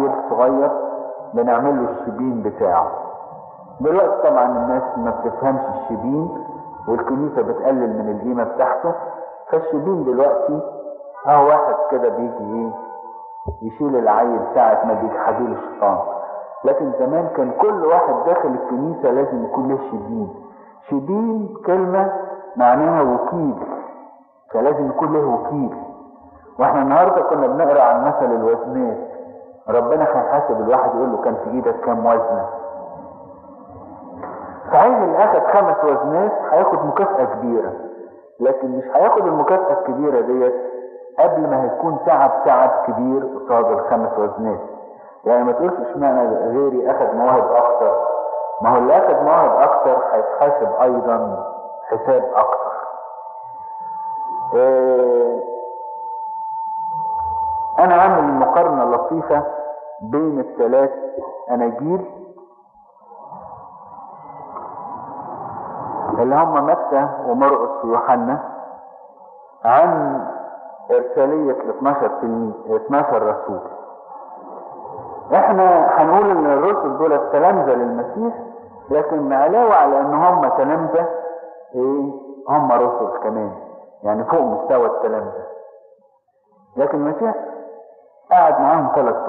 عيل صغير بنعمل له الشبين بتاعه دلوقتي طبعا الناس ما بتفهمش الشبين والكنيسة بتقلل من القيمة بتاعته فالشبين دلوقتي اه واحد كده بيجي ايه يشيل العيل ساعة ما بيجحدوا له الشيطان لكن زمان كان كل واحد داخل الكنيسة لازم يكون له شبين شبين كلمة معناها وكيل فلازم يكون له وكيل واحنا النهارده كنا بنقرا عن مثل الوزنات ربنا هيحاسب الواحد يقول له كان في ايدك كام وزنه صحيح اللي اخد خمس وزنات هياخد مكافأة كبيرة لكن مش هياخد المكافأة الكبيرة ديت قبل ما هيكون تعب تعب كبير قصاد الخمس وزنات يعني ما تقولش اشمعنى غيري اخد مواهب اكتر ما هو اللي اخد مواهب اكتر هيتحاسب ايضا حساب اكتر إيه انا عامل مقارنة لطيفة بين الثلاث اناجيل اللي هم متى ومرقس ويوحنا عن إرسالية ال 12 تلميذ 12 رسول. احنا هنقول ان الرسل دول تلامذة للمسيح لكن علاوة على ان هم تلامذة ايه هم رسل كمان يعني فوق مستوى التلامذة. لكن المسيح قعد معاهم ثلاث